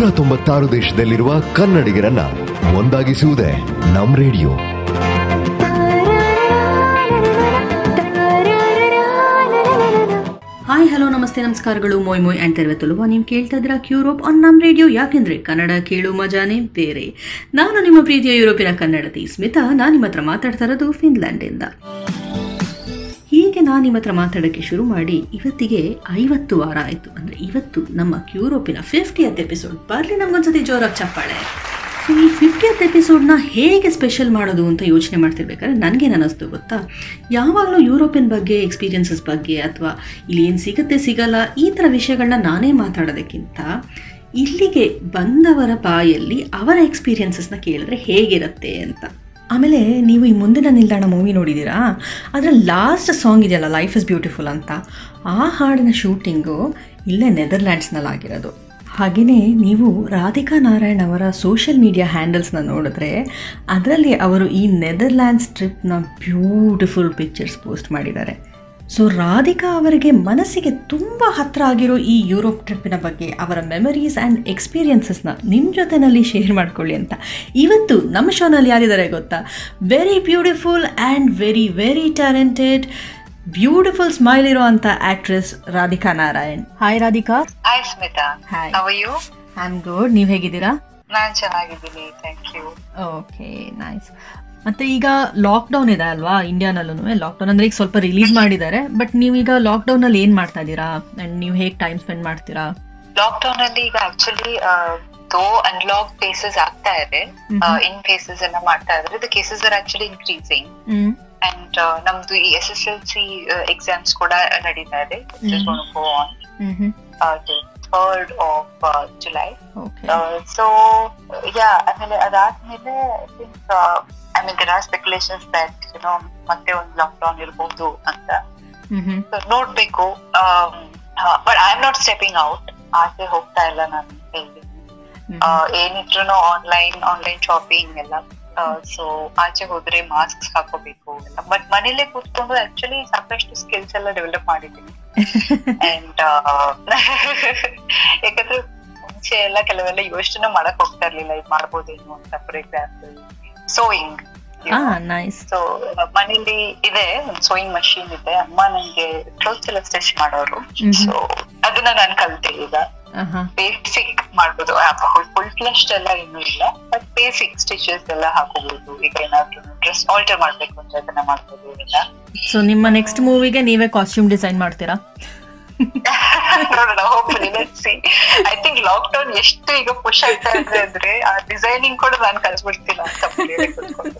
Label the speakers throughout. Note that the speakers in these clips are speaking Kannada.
Speaker 1: ನೂರ ತೊಂಬತ್ತಾರು ದೇಶದಲ್ಲಿರುವ ಕನ್ನಡಿಗರನ್ನ ಒಂದಾಗಿಸುವುದೇ ನಮ್ ರೇಡಿಯೋ
Speaker 2: ಹಾಯ್ ಹಲೋ ನಮಸ್ತೆ ನಮಸ್ಕಾರಗಳು ಮೊಯ್ ಮೊಯ್ ಅಂತ ಇರುತ್ತಲ್ವ ನೀವು ಕೇಳ್ತಾ ಇದ್ದೀರಾ ಕ್ಯೂರೋಪ್ ಆನ್ ನಮ್ಮ ರೇಡಿಯೋ ಯಾಕೆಂದ್ರೆ ಕನ್ನಡ ಕೇಳು ಮಜಾನೇ ಬೇರೆ ನಾನು ನಿಮ್ಮ ಪ್ರೀತಿಯ ಯುರೋಪಿನ ಕನ್ನಡತಿ ಸ್ಮಿತಾ ನಾನು ನಿಮ್ಮ ಹತ್ರ ಮಾತಾಡ್ತಾ ಇರೋದು ಫಿನ್ಲ್ಯಾಂಡಿಂದ ಹೀಗೆ ನಾನು ನಿಮ್ಮ ಹತ್ರ ಮಾತಾಡೋಕ್ಕೆ ಶುರು ಮಾಡಿ ಇವತ್ತಿಗೆ ಐವತ್ತು ವಾರ ಆಯಿತು ಅಂದರೆ ಇವತ್ತು ನಮ್ಮ ಕ್ಯೂರೋಪಿನ ಫಿಫ್ಟಿಯತ್ ಎಪಿಸೋಡ್ ಬರಲಿ ನಮಗೊಂದ್ಸತಿ ಜೋರಾಗಿ ಚಪ್ಪಾಳೆ ಸೊ ಈ ಫಿಫ್ಟಿಯತ್ ಎಪಿಸೋಡ್ನ ಹೇಗೆ ಸ್ಪೆಷಲ್ ಮಾಡೋದು ಅಂತ ಯೋಚನೆ ಮಾಡ್ತಿರ್ಬೇಕಾದ್ರೆ ನನಗೇನು ಅನ್ನಿಸ್ತು ಗೊತ್ತಾ ಯಾವಾಗಲೂ ಯುರೋಪಿಯನ್ ಬಗ್ಗೆ ಎಕ್ಸ್ಪೀರಿಯನ್ಸಸ್ ಬಗ್ಗೆ ಅಥವಾ ಇಲ್ಲಿ ಏನು ಸಿಗುತ್ತೆ ಸಿಗಲ್ಲ ಈ ಥರ ವಿಷಯಗಳನ್ನ ನಾನೇ ಮಾತಾಡೋದಕ್ಕಿಂತ ಇಲ್ಲಿಗೆ ಬಂದವರ ಬಾಯಲ್ಲಿ ಅವರ ಎಕ್ಸ್ಪೀರಿಯನ್ಸಸ್ನ ಕೇಳಿದ್ರೆ ಹೇಗಿರುತ್ತೆ ಅಂತ ಆಮೇಲೆ ನೀವು ಈ ಮುಂದಿನ ನಿಲ್ದಾಣ ಮೂವಿ ನೋಡಿದ್ದೀರಾ ಅದರ ಲಾಸ್ಟ್ ಸಾಂಗ್ ಇದೆಯಲ್ಲ ಲೈಫ್ ಇಸ್ ಬ್ಯೂಟಿಫುಲ್ ಅಂತ ಆ ಹಾಡಿನ ಶೂಟಿಂಗು ಇಲ್ಲೇ ನೆದರ್ಲ್ಯಾಂಡ್ಸ್ನಲ್ಲಾಗಿರೋದು ಹಾಗೆಯೇ ನೀವು ರಾಧಿಕಾ ನಾರಾಯಣ್ ಅವರ ಸೋಷಿಯಲ್ ಮೀಡಿಯಾ ಹ್ಯಾಂಡಲ್ಸ್ನ ನೋಡಿದ್ರೆ ಅದರಲ್ಲಿ ಅವರು ಈ ನೆದರ್ಲ್ಯಾಂಡ್ಸ್ ಟ್ರಿಪ್ನ ಬ್ಯೂಟಿಫುಲ್ ಪಿಕ್ಚರ್ಸ್ ಪೋಸ್ಟ್ ಮಾಡಿದ್ದಾರೆ ಸೊ ರಾಧಿಕಾ ಅವರಿಗೆ ಮನಸ್ಸಿಗೆ ತುಂಬ ಹತ್ರ ಆಗಿರೋ ಈ ಯುರೋಪ್ ಟ್ರಿಪ್ಪಿನ ಬಗ್ಗೆ ಅವರ ಮೆಮರೀಸ್ ಆ್ಯಂಡ್ ಎಕ್ಸ್ಪೀರಿಯನ್ಸಸ್ನ ನಿಮ್ಮ ಜೊತೆನಲ್ಲಿ ಶೇರ್ ಮಾಡ್ಕೊಳ್ಳಿ ಅಂತ ಇವತ್ತು ನಮ್ಮ ಶೋನಲ್ಲಿ ಯಾರಿದ್ದಾರೆ ಗೊತ್ತಾ very beautiful and very very talented beautiful smile ಇರೋ ಅಂತ actress Radhika Narayan hi Radhika
Speaker 3: hi Smita
Speaker 2: hi
Speaker 3: how you
Speaker 2: I am good ನೀವು ಹೇಗಿದ್ದೀರಾ
Speaker 3: ನಾನ್ ಚೆನ್ನಾಗಿದ್ದೀನಿ ಥ್ಯಾಂಕ್ ಯು
Speaker 2: ಓಕೆ ನೈಸ್ ಮತ್ತೆ ಈಗ ಲಾಕ್ಡೌನ್ ಇದೆ ಅಲ್ವಾ ಇಂಡಿಯಾನಲ್ಲೂ ಲಾಕ್ಡೌನ್ ಅಂದ್ರೆ ಈಗ ಸ್ವಲ್ಪ ರಿಲೀಸ್ ಮಾಡಿದ್ದಾರೆ ಬಟ್ ನೀವೀಗ ಲಾಕ್ಡೌನ್ ಅಲ್ಲಿ ಏನ್ ಮಾಡ್ತಾ ಇದ್ದೀರಾ ಅಂಡ್ ನೀವು ಹೇಗೆ ಟೈಮ್ ಸ್ಪೆಂಡ್ ಮಾಡ್ತೀರಾ
Speaker 3: ಲಾಕ್ಡೌನ್ ಅಲ್ಲಿ ಈಗ ಆಕ್ಚುಲಿ ದೋ ಅನ್ಲಾಕ್ ಕೇಸಸ್ ಆಗ್ತಾ ಇದೆ ಇನ್ ಕೇಸಸ್ ಎಲ್ಲ ಮಾಡ್ತಾ ಇದ್ರೆ the cases are actually increasing
Speaker 2: hmm
Speaker 3: and ನಮ್ದು ಈ S S L C exams ಕೂಡ ನಡೀತಾ ಇದೆ go on
Speaker 2: hmm hmm
Speaker 3: third of July
Speaker 2: okay
Speaker 3: so yeah ಆಮೇಲೆ ಅದಾದ್ಮೇಲೆ I mean there are speculations that you know ಮತ್ತೆ ಒಂದು ಲಾಕ್ಡೌನ್ ಇರ್ಬೋದು ಅಂತ
Speaker 2: ಹ್ಮ್ ಹ್ಮ್
Speaker 3: So, ನೋಡ್ಬೇಕು but I am not stepping out ಆಚೆ ಹೋಗ್ತಾ ಇಲ್ಲ ನಾನು ಎಲ್ಲಿ ಆ, ಏನಿಟ್ರು ಆನ್ಲೈನ್ ಆನ್ಲೈನ್ ಶಾಪಿಂಗ್ ಎಲ್ಲ ಸೊ ಆಚೆ ಹೋದ್ರೆ ಮಾಸ್ಕ್ ಹಾಕೋಬೇಕು ಎಲ್ಲ ಬಟ್ ಮನೇಲೆ ಕೂತ್ಕೊಂಡು ಆಕ್ಚುಲಿ ಸಾಕಷ್ಟು ಸ್ಕಿಲ್ಸ್ ಎಲ್ಲ ಡೆವಲಪ್ ಮಾಡಿದ್ದೀನಿ ಅಂಡ್ ಯಾಕಂದ್ರೆ ಮುಂಚೆ ಎಲ್ಲ ಕೆಲವೆಲ್ಲ ಯೋಚನೆ ಮಾಡಕ್ ಹೋಗ್ತಾ ಇರ್ಲಿಲ್ಲ ಇದು ಮಾಡ್ಬೋದೇನು ಅಂತ ಫಾರ್ ಎಕ್ಸಾಂಪಲ್ ಸೋಯಿಂಗ್
Speaker 2: ಹಾ ನೈಸ್
Speaker 3: ಸೊ ಮನೇಲಿ ಇದೆ ಒಂದು ಸೋಯಿಂಗ್ ಮಷೀನ್ ಇದೆ ಅಮ್ಮ ನಂಗೆ ಕ್ಲೋತ್ಸ್ ಎಲ್ಲ ಸ್ಟಿಚ್ ಮಾಡೋರು
Speaker 2: ಮ್ಹ್ಮ್.
Speaker 3: ಸೊ ಅದನ್ನ ನಾನು ಕಲ್ತೆ ಈಗ
Speaker 2: ಆಹಾ
Speaker 3: ಬೇಸಿಕ್ ಮಾಡ್ಬೋದು ಫುಲ್ ಫ್ಲೆಶ್ ಎಲ್ಲ ಇನ್ನೂ ಇಲ್ಲ ಬಟ್ ಬೇಸಿಕ್ ಸ್ಟಿಚಸ್ ಎಲ್ಲ ಹಾಕೋಬಹುದು ಈಗ ಏನಾದ್ರು ಡ್ರೆಸ್ ಆಲ್ಟರ್ ಮಾಡ್ಬೇಕು ಅಂದ್ರೆ ಅದನ್ನ ಮಾಡ್ಬೋದು ಎಲ್ಲ
Speaker 2: ಸೊ ನಿಮ್ಮ ನೆಕ್ಸ್ಟ್ ಮೂವಿಗೆ ನೀವೇ ಕಾಸ್ಟ್ಯೂಮ್ ಡಿಸೈನ್ ಮಾಡ್ತೀರಾ
Speaker 3: ನೋಡೋಣ hopefully see I think lockdown ಎಷ್ಟು ಈಗ ಪುಷ್ ಆಗ್ತಾ ಇದೆ ಅಂದ್ರೆ ಆ ಡಿಸೈನಿಂಗ್ ಕೂಡ ನಾನು ಕಲ್ಸ್ಬಿಡ್ತೀನಿ ಅಂತ ಮನೇಲೆ ಕೂತ್ಕೊಂಡು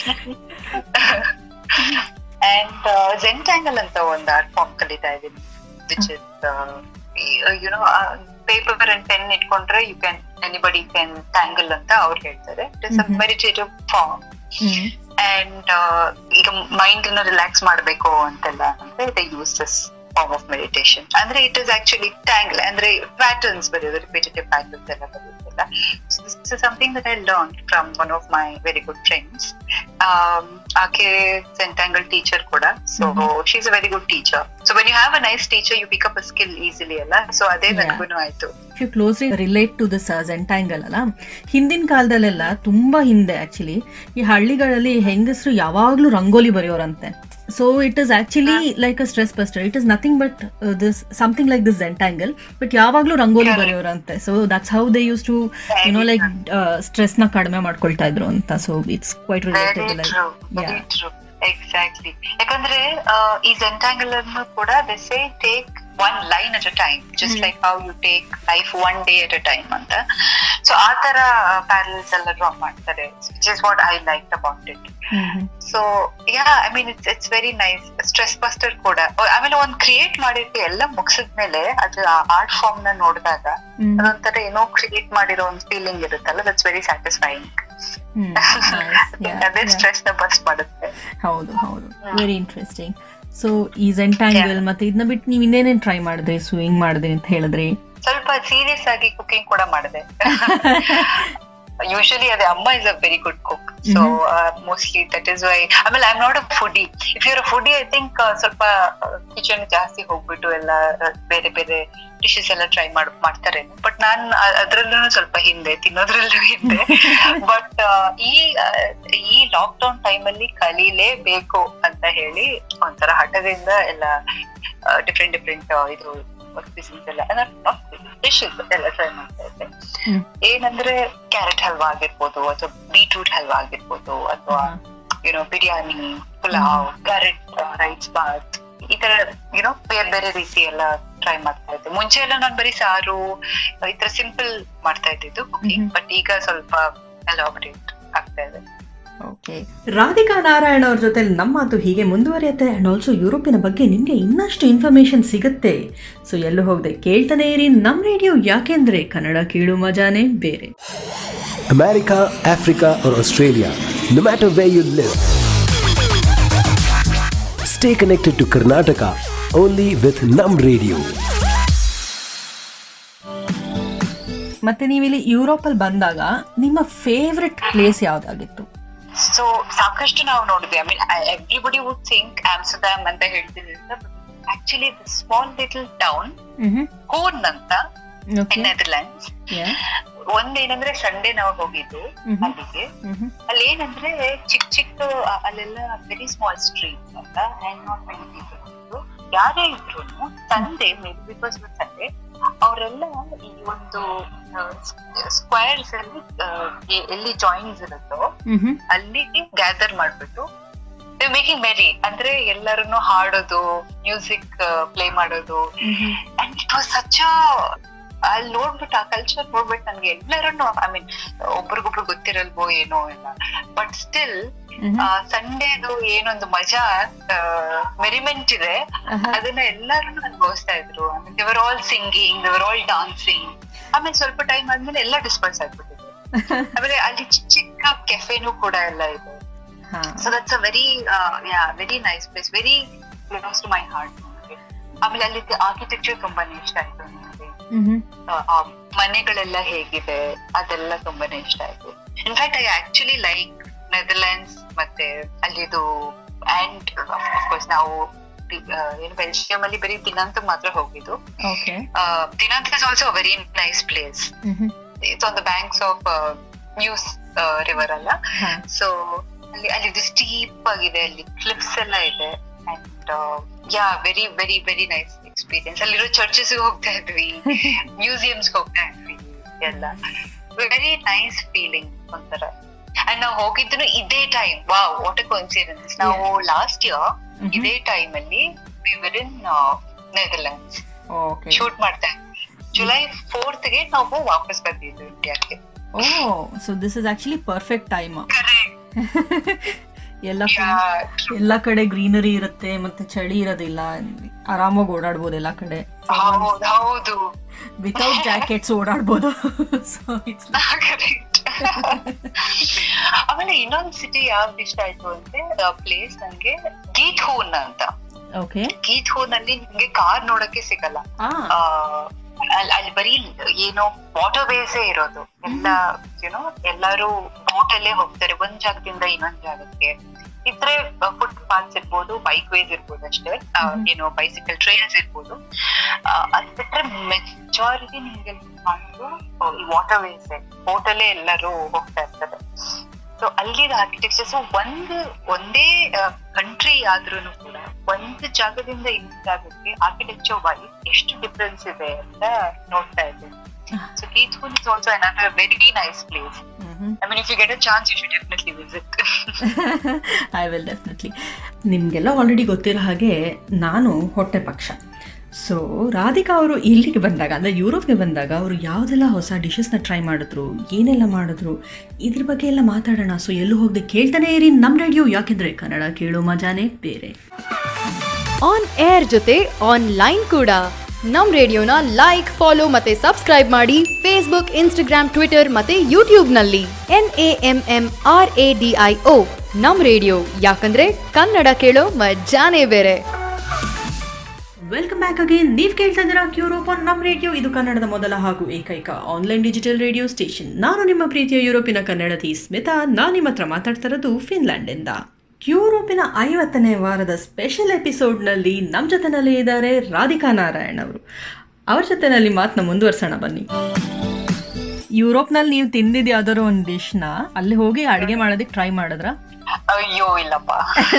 Speaker 3: ಅಂಡ್ ಜೆಂಟ್ಯಾಂಗಲ್ ಅಂತ ಒಂದು ಆರ್ಟ್ ಫಾರ್ಮ್ ಕಲಿತಾ ಇದ್ದೀನಿ which is you know paper and pen ಇಟ್ಕೊಂಡ್ರೆ you can anybody can tangle ಅಂತ ಅವ್ರು ಹೇಳ್ತಾರೆ it is a
Speaker 2: Mhm.
Speaker 3: Meditative form
Speaker 2: hmm
Speaker 3: and ಈಗ ಮೈಂಡ್ ಅನ್ನ ರಿಲ್ಯಾಕ್ಸ್ ಮಾಡಬೇಕು ಅಂತೆಲ್ಲ ಅಂದ್ರೆ they use this form of meditation ಅಂದ್ರೆ ಇಟ್ ಇಸ್ ಆಕ್ಚುಲಿ ಟ್ಯಾಂಗಲ್ ಅಂದ್ರೆ ಪ್ಯಾಟರ್ನ್ಸ್ ಬರೆಯೋದು ರಿಪೀಟೇಟಿವ್ ಪ್ಯಾಟರ್ನ್ಸ್ ಎಲ್ಲ ಬರೆಯೋದಿಲ್ಲ so this is something that I learn from one of my very good friends ಆಕೆ ಸೆಂಟ್ಯಾಂಗಲ್ ಟೀಚರ್ ಕೂಡ so she is a very good teacher so when you have a nice teacher you pick up a skill easily ಅಲ್ಲ ಸೊ ಅದೇ
Speaker 2: Yeah.
Speaker 3: ನನಗೂ ಆಯ್ತು
Speaker 2: if you closely relate to this Zentangle ಅಲ್ಲ ಹಿಂದಿನ ಕಾಲದಲ್ಲೆಲ್ಲ ತುಂಬಾ ಹಿಂದೆ ಆಕ್ಚುಲಿ ಈ ಹಳ್ಳಿಗಳಲ್ಲಿ ಹೆಂಗಸರು ಯಾವಾಗ್ಲೂ ರಂಗೋಲಿ ಬರೆಯೋರಂತೆ so it is actually like a stress buster it is nothing but this something like this Zentangle but ಯಾವಾಗ್ಲೂ ರಂಗೋಲಿ
Speaker 3: Correct.
Speaker 2: ಬರೆಯೋರಂತೆ so that's how they use to you know like stress ನ ಕಡಿಮೆ ಮಾಡ್ಕೊಳ್ತಾ ಇದ್ರು ಅಂತ so it's quite
Speaker 3: very
Speaker 2: related like
Speaker 3: true very true exactly ಯಾಕಂದ್ರೆ ಆ, ಈ ಜೆಂಟ್ಯಾಂಗಲ್ ಅನ್ನು ಕೂಡ say take one line at a time just like how you take life one day at a time ಅಂತ ಸೊ ಆ ತರ ಪ್ಯಾರಲ್ಸ್ ಎಲ್ಲ ಡ್ರಾ ಮಾಡ್ತಾರೆ which is what I like about it so yeah I mean it's it's very nice stress buster ಕೂಡ ಆಮೇಲೆ ಒಂದ್ ಕ್ರಿಯೇಟ್ ಮಾಡಿರ್ತೀವಿ ಎಲ್ಲ ಮುಗಿಸಿದ್ಮೇಲೆ ಅದು ಆ ಆರ್ಟ್ ಫಾರ್ಮ್ ನ ನೋಡಿದಾಗ ಅದೊಂಥರ ಏನೋ ಕ್ರಿಯೇಟ್ ಮಾಡಿರೋ ಒಂದು ಫೀಲಿಂಗ್ ಇರುತ್ತಲ್ಲ ದಟ್ಸ್ ವೆರಿ ಸ್ಯಾಟಿಸ್ಫೈಯಿಂಗ್ ಅದೇ ಸ್ಟ್ರೆಸ್ ನ ಬಸ್ಟ್ ಮಾಡುತ್ತೆ
Speaker 2: ಹೌದು ಹೌದು ವೆರಿ ಇಂಟ್ರೆಸ್ಟಿಂಗ್ ಸೊ ಈ ಜೆಂಟ್ಯಾಂಗಲ್ ಮತ್ತೆ ಇದನ್ನ ಬಿಟ್ಟು ನೀವು ಇನ್ನೇನೇನ್ ಟ್ರೈ ಮಾಡಿದ್ರಿ ಸ್ವಿಂಗ್ ಮಾಡಿದ್ರಿ ಅಂತ ಹೇಳಿದ್ರಿ
Speaker 3: ಸ್ವಲ್ಪ ಸೀರಿಯಸ್ ಆಗಿ ಕುಕಿಂಗ್ ಕೂಡ ಮಾಡಿದೆ ಯೂಶಲಿ ಅದೇ ಅಮ್ಮ is a very good cook so mostly that is why ಆಮೇಲೆ I am not a foodie if you're a foodie I think ಸ್ವಲ್ಪ ಕಿಚನ್ ಜಾಸ್ತಿ ಹೋಗ್ಬಿಟ್ಟು ಎಲ್ಲ ಆ, ಬೇರೆ ಬೇರೆ ಡಿಶಸ್ ಎಲ್ಲ ಟ್ರೈ ಮಾಡ್ ಮಾಡ್ತಾರೆ ಬಟ್ ನಾನ್ ಅದ್ರಲ್ಲೂ ಸ್ವಲ್ಪ ಹಿಂದೆ ತಿನ್ನೋದ್ರಲ್ಲೂ ಹಿಂದೆ ಬಟ್ ಈ ಆ, ಈ ಲಾಕ್ ಡೌನ್ ಟೈಮ್ ಅಲ್ಲಿ ಕಲೀಲೇಬೇಕು ಅಂತ ಹೇಳಿ ಒಂಥರ ಹಠದಿಂದ ಎಲ್ಲ ಡಿಫ್ರೆಂಟ್ ಡಿಫ್ರೆಂಟ್ ಇದು ಕ್ವಿಸಿನ್ಸ್ ಎಲ್ಲ ಡಿಶಸ್ ಎಲ್ಲ ಟ್ರೈ ಮಾಡ್ತಾ ಇದ್ದೆ
Speaker 2: ಹ್ಮ್.
Speaker 3: ಏನಂದ್ರೆ ಕ್ಯಾರೆಟ್ ಹಲ್ವಾ ಆಗಿರ್ಬೋದು ಅಥವಾ ಬೀಟ್ರೂಟ್ ಹಲ್ವಾ ಆಗಿರ್ಬೋದು ಅಥವಾ you know biryani pulao carrot rice bath ಈ ತರ ಯುನೋ ಬೇರೆ ಬೇರೆ ರೀತಿ ಎಲ್ಲ ಟ್ರೈ ಮಾಡ್ತಾ ಇದ್ದೆ ಮುಂಚೆ ಎಲ್ಲ ನಾನು ಬರೀ ಸಾರು ಈ ತರ ಸಿಂಪಲ್ ಮಾಡ್ತಾ ಇದ್ದಿದ್ದು ಕುಕಿಂಗ್
Speaker 2: ಮ್ಹ್ಮ್.
Speaker 3: ಬಟ್ ಈಗ ಸ್ವಲ್ಪ ಎಲಾಬರೇಟ್ ಆಗ್ತಾ ಇದೆ
Speaker 2: ಓಕೆ ರಾಧಿಕಾ ನಾರಾಯಣ ಅವ್ರ ಜೊತೆ ನಮ್ಮ ಮಾತು ಹೀಗೆ ಮುಂದುವರಿಯುತ್ತೆ ಆ್ಯಂಡ್ ಆಲ್ಸೋ ಯುರೋಪಿನ ಬಗ್ಗೆ ನಿಮಗೆ ಇನ್ನಷ್ಟು ಇನ್ಫಾರ್ಮೇಷನ್ ಸಿಗುತ್ತೆ ಸೊ ಎಲ್ಲೂ ಹೋಗದೆ ಕೇಳ್ತಾನೆ ಇರಿ ನಮ್ಮ ರೇಡಿಯೋ ಯಾಕೆಂದ್ರೆ ಕನ್ನಡ ಕೀಳು ಮಜಾನೇ ಬೇರೆ
Speaker 4: America, Africa, or Australia, no matter where you live. Stay connected to Karnataka only with Num Radio.
Speaker 2: ಮತ್ತೆ ನೀವಿಲ್ಲಿ ಯುರೋಪಲ್ಲಿ ಬಂದಾಗ ನಿಮ್ಮ ಫೇವ್ರೆಟ್ ಪ್ಲೇಸ್ ಯಾವ್ದಾಗಿತ್ತು
Speaker 3: ಸೊ ಸಾಕಷ್ಟು ನಾವು ನೋಡಿದ್ವಿ I mean everybody would think Amsterdam ಅಂತ ಹೇಳ್ತೀನಿ ಆಕ್ಚುಲಿ ಸ್ಮಾಲ್ ಲಿಟಲ್ ಟೌನ್ ಕೋನ್ ಅಂತ
Speaker 2: ಓಕೆ
Speaker 3: ನೆದರ್ಲ್ಯಾಂಡ್ಸ್ ಒಂದೇನಂದ್ರೆ ಸಂಡೇ ನಾವು ಹೋಗಿದ್ದು
Speaker 2: ಮ್ಹ್ಮ್.
Speaker 3: ಅಲ್ಲಿಗೆ ಅಲ್ಲಿ ಏನಂದ್ರೆ ಚಿಕ್ಕ ಚಿಕ್ಕ ಅ- ಅಲ್ಲೆಲ್ಲ ವೆರಿ ಸ್ಮಾಲ್ ಸ್ಟ್ರೀಟ್ಸ್ ಅಂತ ಅಂಡ್ ನಾಟ್ ಮೆನಿ ಪೀಪಲ್ ಯಾರೇ ಇದ್ರು ಸಂಡೇ ಮೇಬಿ ಬಿಕಾಸ್ ಸಂಡೇ ಅವರೆಲ್ಲ ಈ ಒಂದು ಸ್ಕ್ವೇರ್ಸ್ ಅಲ್ಲಿ ಆ, ಎ- ಎಲ್ಲಿ ಜಾಯಿಂಟ್ಸ್ ಇರುತ್ತೋ ಅಲ್ಲಿಗೆ ಗ್ಯಾದರ್ ಮಾಡ್ಬಿಟ್ಟು ಮೇಕಿಂಗ್ ಮೆರಿ ಅಂದ್ರೆ ಎಲ್ಲರನ್ನು ಹಾಡೋದು ಮ್ಯೂಸಿಕ್ ಪ್ಲೇ ಮಾಡೋದು ಅಂಡ್ ಇಟ್ ವಾಸ್ ಸಚ್ ಅಲ್ಲಿ ನೋಡ್ಬಿಟ್ಟು ಆ ಕಲ್ಚರ್ ನೋಡ್ಬಿಟ್ಟು ನನ್ಗೆ ಎಲ್ಲರನ್ನು ಐ ಮೀನ್ ಒಬ್ರಿಗೊಬ್ರು ಗೊತ್ತಿರಲ್ವೋ ಏನೋ ಎಲ್ಲ ಬಟ್ ಸ್ಟಿಲ್ ಸಂಡೇದು ಏನೊಂದು ಮಜಾ ಮೆರಿಮೆಂಟ್ ಇದೆ ಅದನ್ನ ಎಲ್ಲರೂ ಅನುಭವಿಸ್ತಾ ಇದ್ರು they were all singing they were all dancing ಆಮೇಲೆ ಸ್ವಲ್ಪ ಟೈಮ್ ಆದ್ಮೇಲೆ ಎಲ್ಲ ಡಿಸ್ಪರ್ಸ್ ಆಗ್ಬಿಟ್ಟಿದೆ ಆಮೇಲೆ ಅಲ್ಲಿ ಚಿಕ್ಕ ಚಿಕ್ಕ ಕೆಫೆನೂ ಕೂಡ ಎಲ್ಲ ಇದೆ so that's a very yeah very nice place very close to my heart ಆಮೇಲೆ ಅಲ್ಲಿ ಆರ್ಕಿಟೆಕ್ಚರ್ ತುಂಬಾನೇ ಇಷ್ಟ ಆಯ್ತು ನನಗೆ ಆ, ಆ ಮನೆಗಳೆಲ್ಲ ಹೇಗಿದೆ ಅದೆಲ್ಲ ತುಂಬಾನೇ ಇಷ್ಟ ಆಯ್ತು in fact I actually like Netherlands ಮತ್ತೆ ಅಲ್ಲಿದು ಅಂಡ್ ಅಫ್ಕೋರ್ಸ್ ನಾವು ಆ, ಏನು ಬೆಲ್ಜಿಯಂ ಅಲ್ಲಿ ಬರೀ ದಿನಾಂತ ಮಾತ್ರ ಹೋಗಿದ್ದು
Speaker 2: okay
Speaker 3: Dinant is also very nice place it's on the banks of Meuse river ಅಲ್ಲ ಸೊ ಅಲ್ಲಿ ಅಲ್ಲಿ ಸ್ಟೀಪ್ ಆಗಿದೆ ಅಲ್ಲಿ ಕ್ಲಿಪ್ಸ್ ಎಲ್ಲ ಇದೆ and yeah very very very nice experience ಅಲ್ಲಿರೋ ಚರ್ಚಸ್ ಹೋಗ್ತಾ ಇದ್ವಿ ಮ್ಯೂಸಿಯಮ್ಸ್ ಹೋಗ್ತಾ ಇದ್ವಿ ಎಲ್ಲ ವೆರಿ ನೈಸ್ ಫೀಲಿಂಗ್ ಒಂಥರ ಅಂಡ್ ನಾವು ಹೋಗಿದ್ದು ಇದೇ time wow what a coincidence ನಾವು ಲಾಸ್ಟ್ ಇಯರ್ ಇದೇ ಟೈಮ್ ಅಲ್ಲಿ we were in Netherlands
Speaker 2: okay
Speaker 3: shoot ಮಾಡ್ತಾ ಇದ್ವಿ ಜುಲೈ ಫೋರ್ತ್ ಗೆ ನಾವು ವಾಪಸ್ ಬಂದಿದ್ದು ಇಂಡಿಯಾಕ್ಕೆ
Speaker 2: oh so this is actually perfect time ಎಲ್ಲ ಎಲ್ಲ ಕಡೆ ಗ್ರೀನರಿ ಇರುತ್ತೆ ಮತ್ತೆ ಚಳಿ ಇರೋದಿಲ್ಲ ಆರಾಮಾಗಿ ಓಡಾಡ್ಬೋದು ಎಲ್ಲ ಕಡೆ
Speaker 3: ಹೌದು ಹೌದು
Speaker 2: ವಿತೌಟ್ ಜಾಕೆಟ್ಸ್ ಓಡಾಡ್ಬೋದು ಸೊ ಇಟ್ಸ್
Speaker 3: Correct. ಆಮೇಲೆ ಇನ್ನೊಂದ್ ಸಿಟಿ ಯಾವ್ದು ಇಷ್ಟ ಆಯ್ತು ಅಂದ್ರೆ ಪ್ಲೇಸ್ ನನ್ಗೆ ಗೀತ್ ಹೂನ್ ಅಂತ
Speaker 2: ಓಕೆ
Speaker 3: ಗೀತ್ ಹೂನ್ ಅಲ್ಲಿ ನಿಮ್ಗೆ ಕಾರ್ ನೋಡಕ್ಕೆ ಸಿಗಲ್ಲ
Speaker 2: ಆ
Speaker 3: ಆ, ಅಲ್- ಅಲ್ಲಿ ಬರೀ ಏನೋ ವಾಟರ್ ವೇಸೇ ಇರೋದು ಎಲ್ಲ ಏನೋ ಎಲ್ಲರೂ ಬೋಟ್ ಅಲ್ಲೇ ಹೋಗ್ತಾರೆ ಒಂದ್ ಜಾಗದಿಂದ ಇನ್ನೊಂದ್ ಜಾಗಕ್ಕೆ ಇದ್ರೆ ಫುಟ್ ಪಾತ್ಸ್ ಇರ್ಬೋದು ಬೈಕ್ ವೇಸ್ ಇರ್ಬೋದು ಅಷ್ಟೇ ಆ, ಏನೋ ಬೈಸಿಕಲ್ ಟ್ರೈಲ್ಸ್ ಇರ್ಬೋದು ಆ, ಅದ್ ಬಿಟ್ರೆ ಮೆಜಾರಿಟಿ ನಿಮ್ಗೆ ಕಾಣೋದು ಆ, ಈ ವಾಟರ್ ವೇಸ್ ಬೋಟ್ ಅಲ್ಲೇ ಎಲ್ಲರೂ ಹೋಗ್ತಾ ಇರ್ತಾರೆ ಸೊ ಅಲ್ಲಿದ ಆರ್ಕಿಟೆಕ್ಚರ್ಸ್ ಒಂದು ಒಂದೇ ಕಂಟ್ರಿ ಆದ್ರೂ ಕೂಡ ಒಂದು ಜಾಗದಿಂದ ಇನ್ನೊಂದು ಜಾಗಕ್ಕೆ ಆರ್ಕಿಟೆಕ್ಚರ್ ವೈಸ್ ಎಷ್ಟು ಡಿಫ್ರೆನ್ಸ್ ಇದೆ ಅಂತ ನೋಡ್ತಾ ಇದ್ದೇನೆ ಸೊ ಕೀತ್ಕೂನ್ is also another very nice place I mean if you get a chance you should definitely visit
Speaker 2: I will definitely ನಿಮಗೆಲ್ಲ ಆಲ್ರೆಡಿ ಗೊತ್ತಿರೋ ಹಾಗೆ ನಾನು ಹೊಟ್ಟೆ ಪಕ್ಷ ಸೊ ರಾಧಿಕಾ ಅವರು ಇಲ್ಲಿಗೆ ಬಂದಾಗ ಅಂದರೆ ಯುರೋಪ್ಗೆ ಬಂದಾಗ ಅವರು ಯಾವುದೆಲ್ಲ ಹೊಸ ಡಿಶಸ್ನ ಟ್ರೈ ಮಾಡಿದ್ರು ಏನೆಲ್ಲ ಮಾಡಿದ್ರು ಇದ್ರ ಬಗ್ಗೆ ಎಲ್ಲ ಮಾತಾಡೋಣ ಸೊ ಎಲ್ಲೂ ಹೋಗದೆ ಕೇಳ್ತಾನೆ ಇರಿ ನಮ್ಮ ರೇಡಿಯೋ ಯಾಕೆಂದರೆ ಕನ್ನಡ ಕೇಳೋ ಮಜಾನೇ ಬೇರೆ
Speaker 5: ಆನ್ ಏರ್ ಜೊತೆ ಆನ್ಲೈನ್ ಕೂಡ ನಮ್ ರೇಡಿಯೋನ ಲೈಕ್ ಫಾಲೋ ಮತ್ತೆ ಸಬ್ಸ್ಕ್ರೈಬ್ ಮಾಡಿ ಫೇಸ್ಬುಕ್ ಇನ್ಸ್ಟಾಗ್ರಾಮ್ ಟ್ವಿಟರ್ ಮತ್ತೆ ಯೂಟ್ಯೂಬ್ನಲ್ಲಿ N A M M R A D I O Namm radio ಯಾಕಂದ್ರೆ ಕನ್ನಡ ಕೇಳೋ ಮಜಾನೇ ಬೇರೆ
Speaker 2: ವೆಲ್ಕಮ್ ಬ್ಯಾಕ್ ಅಗೇನ್ ನೀವು ಕೇಳ್ತಾ ಇದ್ದೀರಾ ಯೂರೋಪ್ ಆನ್ ನಮ್ಮ ರೇಡಿಯೋ ಇದು ಕನ್ನಡದ ಮೊದಲ ಹಾಗೂ ಏಕೈಕ ಆನ್ಲೈನ್ ಡಿಜಿಟಲ್ ರೇಡಿಯೋ ಸ್ಟೇಷನ್ ನಾನು ನಿಮ್ಮ ಪ್ರೀತಿಯ ಯುರೋಪಿನ ಕನ್ನಡತಿ ಸ್ಮಿತಾ ನಾನು ನಿಮ್ಮ ಹತ್ರ ಮಾತಾಡ್ತಾ ಇರೋದು ಫಿನ್ಲ್ಯಾಂಡಿಂದ ಯುರೋಪಿನ ಐವತ್ತನೇ ವಾರದ ಸ್ಪೆಷಲ್ ಎಪಿಸೋಡ್ನಲ್ಲಿ ನಮ್ಮ ಜೊತೆನಲ್ಲಿ ಇದ್ದಾರೆ ರಾಧಿಕಾ ನಾರಾಯಣ್ ಅವರು ಅವ್ರ ಜೊತೆನಲ್ಲಿ ಮಾತನ್ನ ಮುಂದುವರ್ಸೋಣ ಬನ್ನಿ ಯುರೋಪ್ನಲ್ಲಿ ನೀವು ತಿಂದಿದ್ದು ಯಾವ್ದಾದ್ರು ಒಂದು ಡಿಶ್ನ ಅಲ್ಲಿ ಹೋಗಿ ಅಡುಗೆ ಮಾಡೋದಕ್ಕೆ ಟ್ರೈ ಮಾಡಿದ್ರ
Speaker 3: ಅಯ್ಯೋ ಇಲ್ಲಪ್ಪ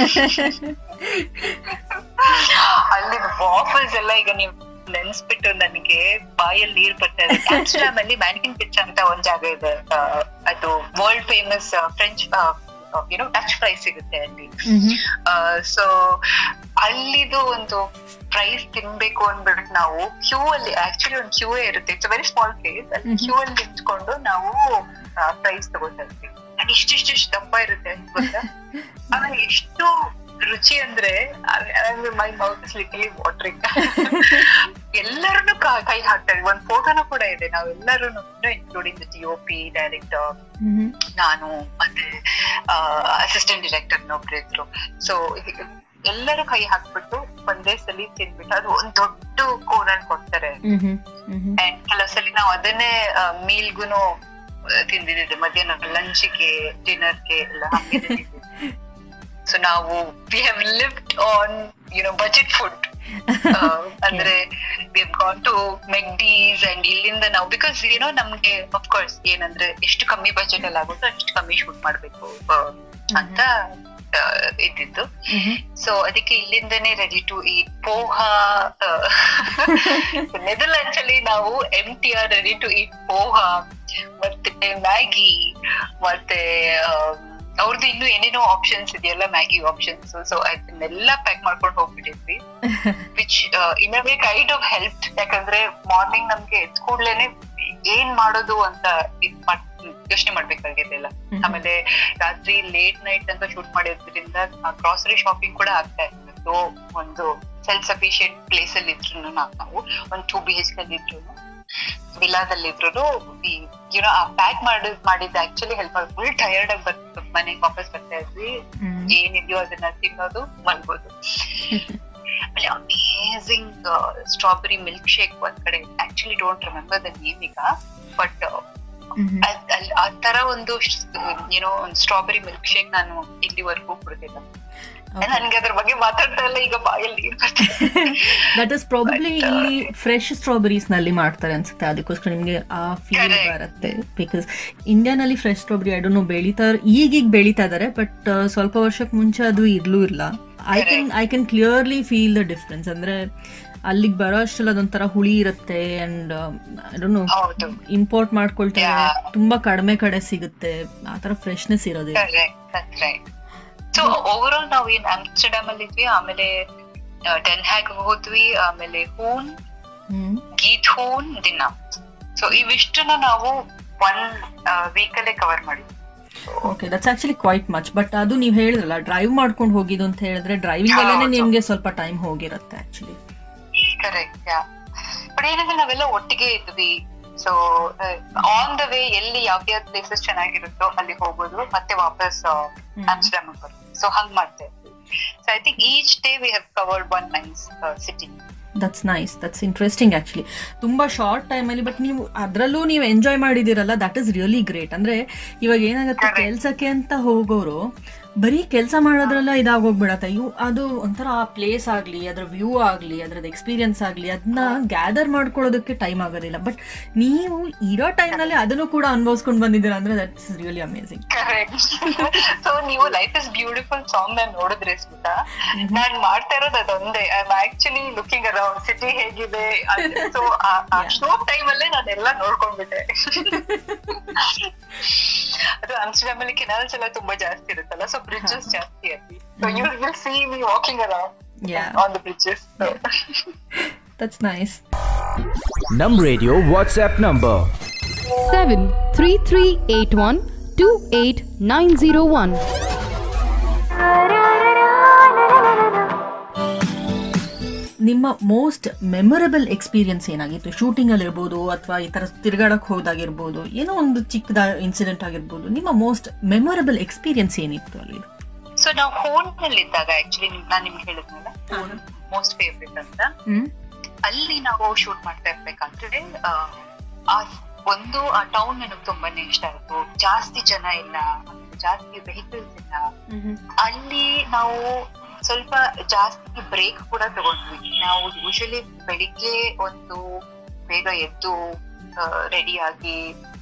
Speaker 3: ಅಲ್ಲಿ ವಾಫಲ್ಸ್ ಎಲ್ಲ ಈಗ ನೀವು ನೆನ್ಸ್ಬಿಟ್ಟು ನನಗೆ ಬಾಯಲ್ಲಿ ನೀರ್ ಬರ್ತಾ ಇದೆ ಆಮ್ಸ್ಟರ್ಡಾಮ್ ಅಲ್ಲಿ ಮ್ಯಾನಿಕಿನ್ ಪಿಚ್ ಅಂತ ಒಂದ್ ಜಾಗ ಇದೆ ಆ, ಅದು ವರ್ಲ್ಡ್ ಫೇಮಸ್ ಫ್ರೆಂಚ್ ಏನೋ ಟಚ್ ಫ್ರೈ ಸಿಗುತ್ತೆ ಅಲ್ಲಿ ಸೊ ಅಲ್ಲಿದು ಒಂದು ಪ್ರೈಸ್ ತಿನ್ಬೇಕು ಅಂದ್ಬಿಟ್ಟು ನಾವು ಕ್ಯೂ ಅಲ್ಲಿ ಆಕ್ಚುಲಿ ಒಂದು ಕ್ಯೂ ಇರುತ್ತೆ ಇಟ್ಸ್ ವೆರಿ ಸ್ಮಾಲ್ ಪ್ಲೇಸ್ ಅಲ್ಲಿ ಕ್ಯೂ ಅಲ್ಲಿ ನಿಂತ್ಕೊಂಡು ನಾವು ಪ್ರೈಸ್ ತಗೋತಾ ಇರ್ತೀವಿ ಅದು ಇಷ್ಟಿಷ್ಟು ದಪ್ಪ ಇರುತ್ತೆ ಅಂತ ಗೊತ್ತಾ ಆಮೇಲೆ ಎಷ್ಟು ರುಚಿ ಅಂದ್ರೆ ಮೈ ಮೌತ್ ಲಿಟಲಿ ವಾಟ್ರಿಂಗ್ ಎಲ್ಲರನ್ನು ಕೈ ಹಾಕ್ತಾರೆ ಒಂದ್ ಫೋಟೋನು ಕೂಡ ಇದೆ ನಾವೆಲ್ಲರೂ including D O P director ನಾನು ಮತ್ತೆ ಅಸಿಸ್ಟೆಂಟ್ ಡೈರೆಕ್ಟರ್ ಒಬ್ರು ಇದ್ರು ಸೊ ಎಲ್ಲರೂ ಕೈ ಹಾಕ್ಬಿಟ್ಟು ಒಂದೇ ಸಲ ತಿನ್ಬಿಟ್ಟು ಅದು ಒಂದ್ ದೊಡ್ಡ ಕೋನಲ್ಲಿ ಕೊಡ್ತಾರೆ ಅಂಡ್ ಕೆಲವು ಸಲ ನಾವು ಅದನ್ನೇ ಮೀಲ್ಗುನು ತಿಂದಿದ್ದೆ ಮಧ್ಯಾಹ್ನ ಲಂಚ್ಗೆ ಡಿನ್ನರ್ಗೆ ಎಲ್ಲ ಹಂಗೆ ಸೊ ನಾವು we have lived on you know budget food ಅಂದ್ರೆ we have gone to McD's and ಇಲ್ಲಿಂದ ನಾವು ಬಿಕಾಸ್ ಏನೋ ನಮ್ಗೆ ಅಫ್ಕೋರ್ಸ್ ಏನಂದ್ರೆ ಎಷ್ಟು ಕಮ್ಮಿ ಬಜೆಟ್ ಅಲ್ಲಿ ಆಗುತ್ತೋ ಅಷ್ಟು ಕಮ್ಮಿ ಶೂಟ್ ಮಾಡ್ಬೇಕು ಆ, ಅಂತ ಆ, ಇದ್ದಿದ್ದು ಸೊ ಅದಕ್ಕೆ ಇಲ್ಲಿಂದನೇ ರೆಡಿ ಟು ಈ ಪೋಹಾ ನೆದರ್ಲ್ಯಾಂಡ್ಸ್ ಅಲ್ಲಿ ನಾವು M T R ready to eat poha ಮತ್ತೆ ಮ್ಯಾಗಿ ಮತ್ತೆ ಅವ್ರದ್ದು ಇನ್ನು ಏನೇನೋ ಆಪ್ಷನ್ಸ್ ಇದೆಯಲ್ಲ ಮ್ಯಾಗಿ ಆಪ್ಷನ್ಸ್ ಸೊ ಅದನ್ನೆಲ್ಲ ಪ್ಯಾಕ್ ಮಾಡ್ಕೊಂಡು ಹೋಗ್ಬಿಟ್ಟಿದ್ವಿ which in a way kind of help ಯಾಕಂದ್ರೆ ಮಾರ್ನಿಂಗ್ ನಮ್ಗೆ ಎದ್ ಕೂಡ್ಲೇನೆ ಏನ್ ಮಾಡೋದು ಅಂತ ಇದ್ ಮಾಡ್ ಯೋಚನೆ ಮಾಡ್ಬೇಕಾಗಿರ್ಲಿಲ್ಲ ಆಮೇಲೆ ರಾತ್ರಿ ಲೇಟ್ ನೈಟ್ ಅಂತ ಶೂಟ್ ಮಾಡಿದ್ರಿಂದ ಗ್ರಾಸರಿ ಶಾಪಿಂಗ್ ಕೂಡ ಆಗ್ತಾ ಇತ್ತು ಸೊ ಒಂದು ಸೆಲ್ಫ್ ಸಫಿಶಿಯಂಟ್ ಪ್ಲೇಸ್ ಅಲ್ಲಿ ಇದ್ರು ನಾವು ಒಂದು ಟೂ ಬಿ ಎಚ್ ಅಲ್ಲಿ ಇದ್ರು ವಿಲಾದಲ್ಲಿದ್ರು ಯುನೋ ಆ ಪ್ಯಾಕ್ ಮಾಡಿ ಮಾಡಿದ್ದು ಆಕ್ಚುಲಿ ಹೆಲ್ಪ್ ಆಗಿ ಫುಲ್ ಟಯರ್ಡ್ ಆಗಿ ಬರ್ತಿತ್ತು ಮನೆಗೆ ವಾಪಸ್ ಬರ್ತಾ ಇದ್ವಿ ಏನಿದೆಯೋ ಅದನ್ನ ತಿನ್ನೋದು ಮಲ್ಬೋದು ಆಮೇಲೆ ಅಮೇಸಿಂಗ್ ಸ್ಟ್ರಾಬೆರಿ ಮಿಲ್ಕ್ ಶೇಕ್ ಒಂದ್ ಕಡೆ actually don't remember the name ಈಗ ಬಟ್ ಆ ತರ ಒಂದು ಏನೋ ಒಂದು ಸ್ಟ್ರಾಬೆರಿ ಮಿಲ್ಕ್ ಶೇಕ್ ನಾನು ಇಲ್ಲಿವರೆಗೂ ಕುಡಿದಿಲ್ಲ ನನ್ಗೆ ಅದ್ರ ಬಗ್ಗೆ ಮಾತಾಡ್ತಾ ಇಲ್ಲ ಈಗ ಬಾಯಲ್ಲಿ ನೀರ್ ಬರ್ತಿದೆ
Speaker 2: ದಟ್ ಇಸ್ ಪ್ರಾಬಬ್ಲಿ ಇಲ್ಲಿ ಫ್ರೆಶ್ ಸ್ಟ್ರಾಬೆರೀಸ್ ನಲ್ಲಿ ಮಾಡ್ತಾರೆ ಅನ್ಸುತ್ತೆ ಅದಕ್ಕೋಸ್ಕರ ನಿಮ್ಗೆ ಆ ಫೀಲ್
Speaker 3: Correct.
Speaker 2: ಬರುತ್ತೆ ಬಿಕಾಸ್ ಇಂಡಿಯಾನಲ್ಲಿ fresh strawberry I don't know ಬೆಳೀತಾ ಈಗೀಗ ಬೆಳೀತಾ ಇದಾರೆ ಬಟ್ ಸ್ವಲ್ಪ ವರ್ಷಕ್ಕೆ ಮುಂಚೆ ಅದು ಇರ್ಲೂ ಇಲ್ಲ I can I can clearly feel the difference ಅಂದ್ರೆ ಅಲ್ಲಿಗೆ ಬರೋ ಅಷ್ಟರಲ್ಲಿ ಅದೊಂಥರ ಹುಳಿ ಇರುತ್ತೆ ಅಂಡ್ ಐ ಡೋಂಟ್ ನೋ
Speaker 3: ಹೌದು
Speaker 2: ಇಂಪೋರ್ಟ್ ಮಾಡ್ಕೊಳ್ತಾರೆ
Speaker 3: Yeah.
Speaker 2: ತುಂಬಾ ಕಡಿಮೆ ಕಡೆ ಸಿಗುತ್ತೆ ಆ ತರ ಫ್ರೆಶ್ನೆಸ್ ಇರೋದಿಲ್ಲ
Speaker 3: ರೈಟ್ ಸೊ ಓವರ್ ಆಲ್ ನಾವು ಏನ್ ಆಮ್ಸ್ಟರ್ಡಾಮ್ ಅಲ್ಲಿ ಇದ್ವಿ ಆಮೇಲೆ ಡೆನ್ ಹ್ಯಾಗ್ ಹೋದ್ವಿ ಆಮೇಲೆ ಹೂನ್
Speaker 2: ಹ್ಮ್
Speaker 3: ಗೀತ್ ಹೂನ್ ದಿನ ಸೊ ಇವಿಷ್ಟನ್ನ ನಾವು ಒನ್ ವೀಕ್ ಅಲ್ಲೇ ಕವರ್ ಮಾಡಿದ್ವಿ
Speaker 2: okay that's actually quite much but ಅದು ನೀವು ಹೇಳಿದ್ರಲ್ಲ ಡ್ರೈವ್ ಮಾಡ್ಕೊಂಡು ಹೋಗಿದ್ದು ಅಂತ ಹೇಳಿದ್ರೆ ಡ್ರೈವಿಂಗ್ ಅಲ್ಲೇ
Speaker 3: ಹೌದು.
Speaker 2: ನಿಮ್ಗೆ ಸ್ವಲ್ಪ ಟೈಮ್ ಹೋಗಿರುತ್ತೆ ಆಕ್ಚುಲಿ
Speaker 3: ಕರೆಕ್ಟ್ ಯಾ ಬಟ್ ಏನಂದ್ರೆ ನಾವೆಲ್ಲ ಒಟ್ಟಿಗೆ ಇದ್ವಿ ಸೊ ಆನ್ ದ ವೇ ಎಲ್ಲಿ ಯಾವ ಯಾವ ಪ್ಲೇಸಸ್ ಚೆನ್ನಾಗಿರುತ್ತೋ ಅಲ್ಲಿ ಹೋಗೋದು ಮತ್ತೆ ವಾಪಸ್ ಆಮ್ಸ್ಟರ್ಡಾಮ್ ಬರೋದು ಸೊ ಹಂಗ್ ಮಾಡ್ತಾ ಇದ್ವಿ so I think each day we have covered one nice city
Speaker 2: that's nice that's interesting actually ತುಂಬಾ ಶಾರ್ಟ್ ಟೈಮಲ್ಲಿ ಬಟ್ ನೀವು ಅದರಲ್ಲೂ ನೀವು ಎಂಜಾಯ್ ಮಾಡಿದಿರಲ್ಲ ದಟ್ ಇಸ್ ರಿಯಲಿ ಗ್ರೇಟ್ ಅಂದ್ರೆ ಇವಾಗ ಏನಾಗುತ್ತೆ
Speaker 3: Correct.
Speaker 2: ಕೆಲ್ಸಕ್ಕೆ ಅಂತ ಹೋಗೋರು ಬರೀ ಕೆಲಸ ಮಾಡೋದ್ರೆಲ್ಲ ಇದಾಗೋಗ್ಬಿಡತ್ತೆ ಇವು ಅದು ಒಂಥರ ಆ ಪ್ಲೇಸ್ ಆಗಲಿ ಅದ್ರ ವ್ಯೂ ಆಗಲಿ ಅದ್ರದ್ದು ಎಕ್ಸ್ಪೀರಿಯನ್ಸ್ ಆಗಲಿ ಅದನ್ನ ಗ್ಯಾದರ್ ಮಾಡ್ಕೊಳ್ಳೋದಕ್ಕೆ ಟೈಮ್ ಆಗೋದಿಲ್ಲ ಬಟ್ ನೀವು ಇರೋ ಟೈಮ್ನಲ್ಲಿ ಅದನ್ನು ಕೂಡ ಅನುಭವಿಸ್ಕೊಂಡು ಬಂದಿದ್ದೀರಾ ಅಂದ್ರೆ that is really amazing
Speaker 3: correct so ನೀವು ಲೈಫ್ ಇಸ್ ಬ್ಯೂಟಿಫುಲ್ ಸಾಂಗ್ ನ ನೋಡಿದ್ರೆ ಸ್ಮಿತಾ ನಾನ್ ಮಾಡ್ತಾ ಇರೋದು ಅದೊಂದೇ I am actually looking around city ಹೇಗಿದೆ ಸೊ ಆ ಶೋ ಟೈಮ್ ಅಲ್ಲೇ ನಾನೆಲ್ಲ ನೋಡ್ಕೊಂಡ್ಬಿಟ್ಟೆ ಅದು ಆಮ್ಸ್ಟರ್ಡಾಮ್ ಅಲ್ಲಿ ಕೆನಾಲ್ಸ್ ಎಲ್ಲ ತುಂಬಾ ಜಾಸ್ತಿ ಇರುತ್ತಲ್ಲ ಸೊ ಬ್ರಿಡ್ಜಸ್ ಜಾಸ್ತಿ ಅಲ್ಲಿ so you will see me walking around
Speaker 2: Yeah.
Speaker 3: On the bridges
Speaker 2: that's nice
Speaker 4: Num Radio WhatsApp number
Speaker 5: seven three three eight one two eight nine zero one.
Speaker 2: ನಿಮ್ಮ ಮೋಸ್ಟ್ ಮೆಮೊರಬಲ್ ಎಕ್ಸ್ಪೀರಿಯನ್ಸ್ ಏನಾಗಿತ್ತು ಶೂಟಿಂಗ್ ಅಲ್ಲಿ ಇರ್ಬೋದು ಅಥವಾ ಈ ತರ ತಿರುಗಾಡಕ್ ಹೋದಾಗಿರ್ಬೋದು ಏನೋ ಒಂದು ಚಿಕ್ಕದ ಇನ್ಸಿಡೆಂಟ್ ಆಗಿರ್ಬೋದು ನಿಮ್ಮ ಮೋಸ್ಟ್ ಮೆಮೊರಬಲ್ ಎಕ್ಸ್ಪೀರಿಯನ್ಸ್ ಏನಿತ್ತು ಅಲ್ಲಿ
Speaker 3: ಸೊ ನಾವು ಹೂನ್ ನಲ್ಲಿ ಇದ್ದಾಗ ಆಕ್ಚುಲಿ ನಾನ್ ನಿಮ್ಗೆ ಹೇಳಿದ್ನಲ್ಲ ಮೋಸ್ಟ್ ಫೇವ್ರೆಟ್ ಅಂತ
Speaker 2: ಹ್ಮ್
Speaker 3: ಅಲ್ಲಿ ನಾವು ಶೂಟ್ ಮಾಡ್ತಾ ಇರ್ಬೇಕಾದ್ರೆ ಆ, ಆ ಒಂದು ಆ ಟೌನ್ ನನಗೆ ತುಂಬಾನೇ ಇಷ್ಟ ಆಯ್ತು ಜಾಸ್ತಿ ಜನ ಇಲ್ಲ ಜಾಸ್ತಿ ವೆಹಿಕಲ್ಸ್ ಇಲ್ಲ ಅಲ್ಲಿ ನಾವು ಸ್ವಲ್ಪ ಜಾಸ್ತಿ ಬ್ರೇಕ್ ಕೂಡ ತಗೊಂಡ್ವಿ ನಾವು ಯೂಶಲಿ ಬೆಳಿಗ್ಗೆ ಒಂದು ಬೇಗ ಎದ್ದು ರೆಡಿ ಆಗಿ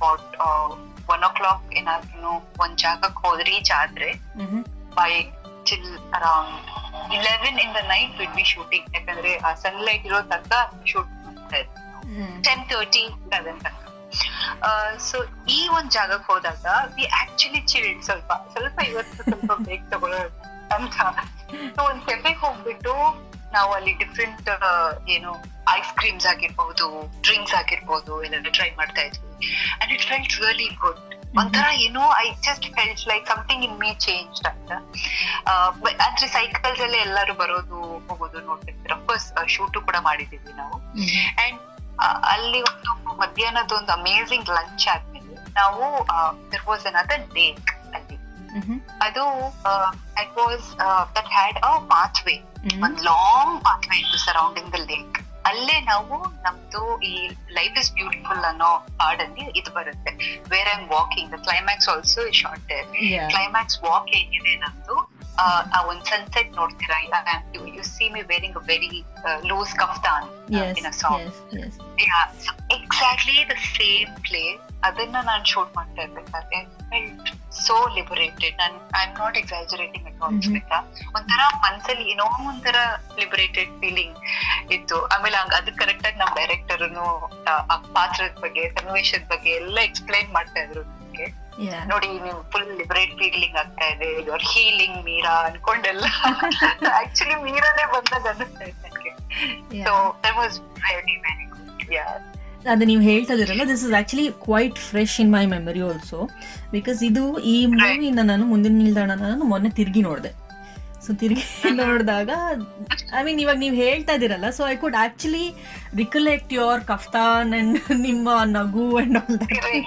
Speaker 3: ಒನ್ ಓ ಕ್ಲಾಕ್ ಏನಾದ್ರು ಒಂದ್ ಜಾಗಕ್ಕೆ ಹೋದ್ ರೀಚ್ ಆದ್ರೆ by chill around eleven in the night will be shooting ಯಾಕಂದ್ರೆ ಆ ಸನ್ಲೈಟ್ ಇರೋ ತನಕ ಶೂಟ್ ಮಾಡ್ತಾ ಇದ್ವಿ ಟೆನ್ ತರ್ಟಿ ಲೆವೆನ್ ತನಕ ಸೊ ಈ ಒಂದ್ ಜಾಗಕ್ಕೆ ಹೋದಾಗ ವಿ ಆಕ್ಚುಲಿ ಚಿಲ್ಡ್ ಸ್ವಲ್ಪ ಸ್ವಲ್ಪ ಇವತ್ತು ಸ್ವಲ್ಪ ಬ್ರೇಕ್ ತಗೊಳ್ಳೋಣ ಅಂತ ಸೊ ಒಂದ್ ಕೆಫೆಗೆ ಹೋಗ್ಬಿಟ್ಟು ನಾವು ಅಲ್ಲಿ ಡಿಫ್ರೆಂಟ್ ಏನು ಐಸ್ ಕ್ರೀಮ್ಸ್ ಆಗಿರ್ಬಹುದು ಡ್ರಿಂಕ್ಸ್ ಆಗಿರ್ಬಹುದು ಎಲ್ಲ ಟ್ರೈ ಮಾಡ್ತಾ ಇದ್ವಿ and it felt really good ಒಂಥರ ಏನೋ I just felt like something in me change ಅಂತ ಆ, ಬ- ಅಂದ್ರೆ ಸೈಕಲ್ಸ್ ಅಲ್ಲೇ ಎಲ್ಲರೂ ಬರೋದು ಹೋಗೋದು ನೋಡ್ತಿರ್ತೀರ ಅಫ್ಕೋರ್ಸ್ ಶೂಟು ಕೂಡ ಮಾಡಿದೀವಿ ನಾವು ಅಂಡ್ ಅಲ್ಲಿ ಒಂದು ಮಧ್ಯಾಹ್ನದ ಒಂದು ಅಮೇಸಿಂಗ್ ಲಂಚ್ ಆದ್ಮೇಲೆ ನಾವು ದರ್ ವಾಸ್ ಅನದರ್ ಲೇಕ್ ಅಲ್ಲಿ ಅದು it was that had a pathway ಒಂದ್ ಲಾಂಗ್ ಪಾತ್ ವೇ ಇತ್ತು ಸರೌಂಡಿಂಗ್ ದ ಲೇಕ್ ಅಲ್ಲೇ ನಾವು ನಮ್ದು ಈ ಲೈಫ್ ಇಸ್ ಬ್ಯೂಟಿಫುಲ್ ಅನ್ನೋ ಹಾಡಲ್ಲಿ ಇದು ಬರುತ್ತೆ where I'm walking the climax also short
Speaker 2: Yeah.
Speaker 3: Climax walk ಹೇಗಿದೆ ನಮ್ದು ಆ ಆ ಒಂದ್ ಸನ್ಸೆಟ್ ನೋಡ್ತೀರಾ you see me wearing a very loose kaftan in a song exactly the same place ಅದನ್ನ ನಾನು ಶೂಟ್ ಮಾಡ್ತಾ ಇರ್ಬೇಕಾದ್ರೆ ಫೆಲ್ಟ್ ಸೋ ಲಿಬರೇಟೆಡ್ ನಾನು I am not exaggerating at all Smita ಒಂಥರ ಮನ್ಸಲ್ಲಿ ಏನೋ ಒಂಥರ ಲಿಬರೇಟೆಡ್ ಫೀಲಿಂಗ್ ಇತ್ತು ಆಮೇಲೆ ಹಂಗ ಅದು ಕರೆಕ್ಟ್ ಆಗಿ ನಮ್ ಡೈರೆಕ್ಟರ್ನು ಆ ಪಾತ್ರದ ಬಗ್ಗೆ ಸನ್ನಿವೇಶದ ಬಗ್ಗೆ ಎಲ್ಲ ಎಕ್ಸ್ಪ್ಲೈನ್ ಮಾಡ್ತಾ ಇದ್ರು ನಮ್ಗೆ ನೋಡಿ ನೀವು ಫುಲ್ ಲಿಬರೇಟ್ ಫೀಲಿಂಗ್ ಆಗ್ತಾ ಇದೆ ಯುವರ್ ಹೀಲಿಂಗ್ ಮೀರಾ ಅನ್ಕೊಂಡೆಲ್ಲ ಆಕ್ಚುಲಿ ಮೀರಾನೇ ಬಂದಾಗ ಅನಿಸ್ತಾ ಇತ್ತು ನನಗೆ so that was very very good yeah
Speaker 2: ಅದು ನೀವು ಹೇಳ್ತಾ ಇದ್ದೀರಲ್ಲ this is actually quite fresh in my memory also because ಇದು ಈ ಮೂವಿನ ನಾನು ಮುಂದಿನ ನಿಲ್ದಾಣ ನಾನು ಮೊನ್ನೆ ತಿರುಗಿ ನೋಡಿದೆ ಸೊ ತಿರುಗಿ ನೋಡಿದಾಗ ಐ ಮೀನ್ ಇವಾಗ ನೀವು ಹೇಳ್ತಾ ಇದ್ದೀರಲ್ಲ so I could actually recollect your kaftan and ನಿಮ್ಮ ನಗು and all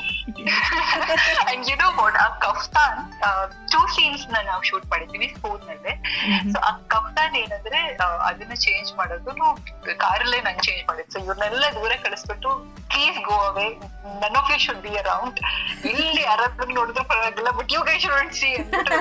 Speaker 3: and you know what ಆ ಕಫ್ತಾನ್ ಟೂ ಸೀನ್ಸ್ ನಾವು ಶೂಟ್ ಮಾಡಿದ್ವಿ ಸ್ಕೂಲ್ ನಲ್ಲಿ ಸೊ ಆ ಕಫ್ತಾನ್ ಏನಂದ್ರೆ ಆ, ಅದನ್ನ ಚೇಂಜ್ ಮಾಡೋದು ಕಾರಲ್ಲೇ ನಾನು ಚೇಂಜ್ ಮಾಡಿದ್ದು ಸೊ ಇವ್ರನ್ನೆಲ್ಲ ದೂರ ಕಳಿಸ್ಬಿಟ್ಟು please go away none of you should be around ಇಲ್ಲಿ ಯಾರಾದ್ರೂ ನೋಡಿದ್ರು ಪರವಾಗಿಲ್ಲ but you guy should see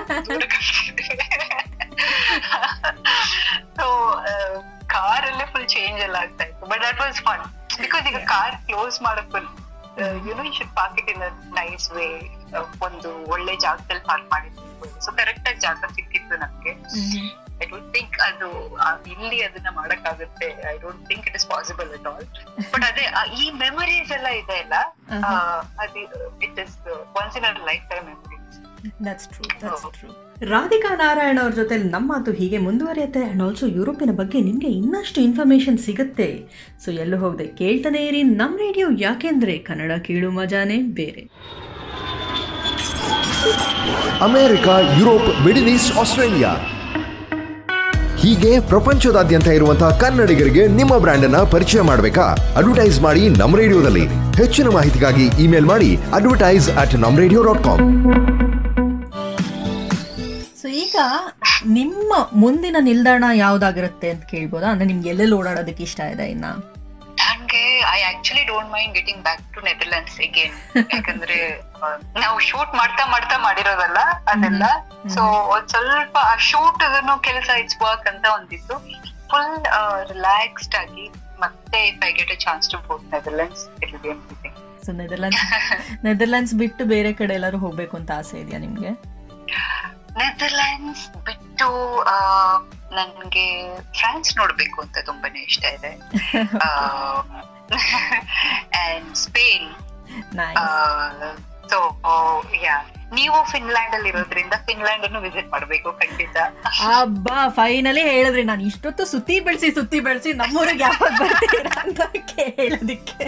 Speaker 3: so ಕಾರಲ್ಲೇ ಫುಲ್ ಚೇಂಜ್ ಎಲ್ಲ ಆಗ್ತಾ ಇತ್ತು but that was fun because ಈಗ ಕಾರ್ ಕ್ಲೋಸ್ ಮಾಡಕ್ you know you should park it in nice way ಒಂದು ಒಳ್ಳೆ ಜಾಗದಲ್ಲಿ ಪಾರ್ಕ್ ಮಾಡಿದ್ದು ಸೊ ಕರೆಕ್ಟ್ ಆಗಿ ಜಾಗ ಸಿಕ್ಕಿತ್ತು ನಮ್ಗೆ ಐ ಡೋಂಟ್ ಥಿಂಕ್ ಅದು ಆ, ಇಲ್ಲಿ ಅದನ್ನ ಮಾಡಕ್ಕಾಗುತ್ತೆ I don't think it is possible at all but ಅದೇ ಆ, ಈ ಮೆಮರೀಸ್ ಎಲ್ಲ ಇದೆ ಅಲ್ಲ ಆ, ಅದು it is once in a lifetime memories
Speaker 2: that's true that's true Radhika Narayan ಅವ್ರ ಜೊತೆ ನಮ್ಮ ಮಾತು ಹೀಗೆ ಮುಂದುವರಿಯುತ್ತೆ ಆ್ಯಂಡ್ ಆಲ್ಸೋ ಯುರೋಪಿನ ಬಗ್ಗೆ ನಿಮಗೆ ಇನ್ನಷ್ಟು ಇನ್ಫಾರ್ಮೇಷನ್ ಸಿಗುತ್ತೆ ಸೊ ಎಲ್ಲೂ ಹೋಗದೆ ಕೇಳ್ತಾನೆ ಇರಿ ನಮ್ಮ ರೇಡಿಯೋ ಯಾಕೆಂದ್ರೆ ಕನ್ನಡ ಕೀಳು ಮಜಾನೇ ಬೇರೆ
Speaker 1: America Europe middle east Australia ಹೀಗೆ ಪ್ರಪಂಚದಾದ್ಯಂತ ಇರುವಂತಹ ಕನ್ನಡಿಗರಿಗೆ ನಿಮ್ಮ ಬ್ರ್ಯಾಂಡ್ ಅನ್ನ ಪರಿಚಯ ಮಾಡಬೇಕಾ ಅಡ್ವರ್ಟೈಸ್ ಮಾಡಿ ನಮ್ಮ ರೇಡಿಯೋದಲ್ಲಿ ಹೆಚ್ಚಿನ ಮಾಹಿತಿಗಾಗಿ ಇಮೇಲ್ ಮಾಡಿ advertise at Namm radio dot com
Speaker 2: so ಈಗ ನಿಮ್ಮ ಮುಂದಿನ ನಿಲ್ದಾಣ ಯಾವ್ದಾಗಿರುತ್ತೆ ಅಂತ ಕೇಳ್ಬೋದಾ ಅಂದ್ರೆ ನಿಮ್ಗೆ ಎಲ್ಲೆಲ್ಲಿ ಓಡಾಡೋದಕ್ಕೆ ಇಷ್ಟ ಇದೆ ಇನ್ನ
Speaker 3: ನಂಗೆ I actually don't mind getting back to Netherlands again ಯಾಕಂದ್ರೆ ಆ, ನಾವು ಶೂಟ್ ಮಾಡ್ತಾ ಮಾಡ್ತಾ ಮಾಡಿರೋದಲ್ಲ ಅದೆಲ್ಲ ಸೊ ಒಂದ್ ಸ್ವಲ್ಪ ಆ ಶೂಟ್ ಅದನ್ನು ಕೆಲಸ ಇಟ್ಸ್ ವರ್ಕ್ ಅಂತ ಒಂದಿತ್ತು ಫುಲ್ ರಿಲ್ಯಾಕ್ಸ್ಡ್ ಆಗಿ ಮತ್ತೆ if I get a chance to go to Netherlands it will be amazing
Speaker 2: so Netherlands Netherlands ಬಿಟ್ಟು ಬೇರೆ ಕಡೆ ಎಲ್ಲರೂ ಹೋಗ್ಬೇಕು ಅಂತ ಆಸೆ ಇದೆಯಾ ನಿಮ್ಗೆ
Speaker 3: ನೆದರ್ಲ್ಯಾಂಡ್ಸ್ ಬಿಟ್ಟು ಆ, ನನ್ಗೆ ಫ್ರಾನ್ಸ್ ನೋಡ್ಬೇಕು ಅಂತ ತುಂಬಾನೇ ಇಷ್ಟ ಇದೆ and Spain
Speaker 2: nice
Speaker 3: so yeah ನೀವು ಫಿನ್ಲ್ಯಾಂಡ್ ಅಲ್ಲಿ ಇರೋದ್ರಿಂದ ಫಿನ್ಲ್ಯಾಂಡ್ ಅನ್ನು ವಿಸಿಟ್ ಮಾಡ್ಬೇಕು ಖಂಡಿತ
Speaker 2: ಅಬ್ಬಾ ಫೈನಲಿ ಹೇಳಿದ್ರಿ ನಾನು ಇಷ್ಟೊತ್ತು ಸುತ್ತಿ ಬೆಳೆಸಿ ಸುತ್ತಿ ಬೆಳೆಸಿ ನಮ್ಮೂರಿಗೆ ಯಾವಾಗ ಬರ್ತೀರಾ ಅಂತ ಕೇಳೋದಿಕ್ಕೆ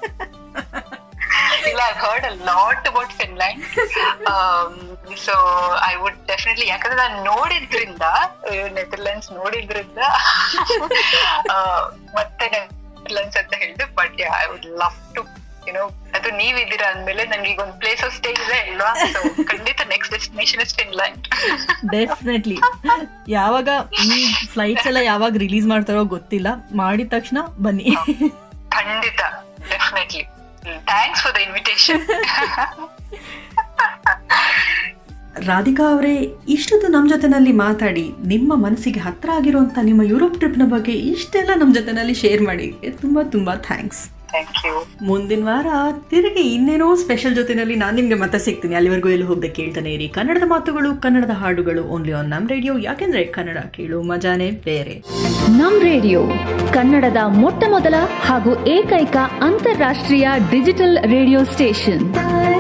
Speaker 3: ಇಲ್ಲ I heard a lot about Finland so I would definitely ಯಾಕಂದ್ರೆ ನಾನು ನೋಡಿದ್ರಿಂದ ನೆದರ್ಲ್ಯಾಂಡ್ಸ್ ನೋಡಿದ್ರಿಂದ ಆ, ಮತ್ತೆ ನೆದರ್ಲ್ಯಾಂಡ್ಸ್ ಅಂತ ಹೇಳಿದೆ but I would love to ಏನೋ ಅದು ನೀವಿದ್ದೀರಾ ಅಂದ್ಮೇಲೆ ನಂಗೆ ಈಗ ಒಂದು ಪ್ಲೇಸ್ ಆಫ್ ಸ್ಟೇ ಇದೆ ಅಲ್ವಾ So, ಖಂಡಿತ next destination is Finland
Speaker 6: definitely ಯಾವಾಗ ಈ ಫ್ಲೈಟ್ಸ್ ಎಲ್ಲ ಯಾವಾಗ ರಿಲೀಸ್ ಮಾಡ್ತಾರೋ ಗೊತ್ತಿಲ್ಲ ಮಾಡಿದ ತಕ್ಷಣ ಬನ್ನಿ
Speaker 3: ಖಂಡಿತ definitely thanks for the invitation
Speaker 2: Radhika ಅವರೇ ಇಷ್ಟೊತ್ತು ನಮ್ಮ ಜೊತೆನಲ್ಲಿ ಮಾತಾಡಿ ನಿಮ್ಮ ಮನಸ್ಸಿಗೆ ಹತ್ರ ಆಗಿರುವಂಥ ನಿಮ್ಮ ಯುರೋಪ್ ಟ್ರಿಪ್ನ ಬಗ್ಗೆ ಇಷ್ಟೆಲ್ಲ ನಮ್ಮ ಜೊತೆನಲ್ಲಿ ಶೇರ್ ಮಾಡಿ ತುಂಬ ತುಂಬ ಥ್ಯಾಂಕ್ಸ್
Speaker 3: ಥ್ಯಾಂಕ್ ಯು
Speaker 2: ಮುಂದಿನ ವಾರ ತಿರುಗಿ ಇನ್ನೇನೋ ಸ್ಪೆಷಲ್ ಜೊತೆನಲ್ಲಿ ನಾನು ನಿಮಗೆ ಮತ್ತೆ ಸಿಗ್ತೀನಿ ಅಲ್ಲಿವರೆಗೂ ಎಲ್ಲಿ ಹೋಗದೆ ಕೇಳ್ತಾನೆ ಇರಿ ಕನ್ನಡದ ಮಾತುಗಳು ಕನ್ನಡದ ಹಾಡುಗಳು ಓನ್ಲಿ ಆನ್ ನಮ್ಮ ರೇಡಿಯೋ ಯಾಕೆಂದ್ರೆ ಕನ್ನಡ ಕೇಳು ಮಜಾನೇ ಬೇರೆ
Speaker 7: ನಮ್ ರೇಡಿಯೋ ಕನ್ನಡದ ಮೊಟ್ಟ ಮೊದಲ ಹಾಗೂ ಏಕೈಕ ಅಂತಾರಾಷ್ಟ್ರೀಯ ಡಿಜಿಟಲ್ ರೇಡಿಯೋ ಸ್ಟೇಷನ್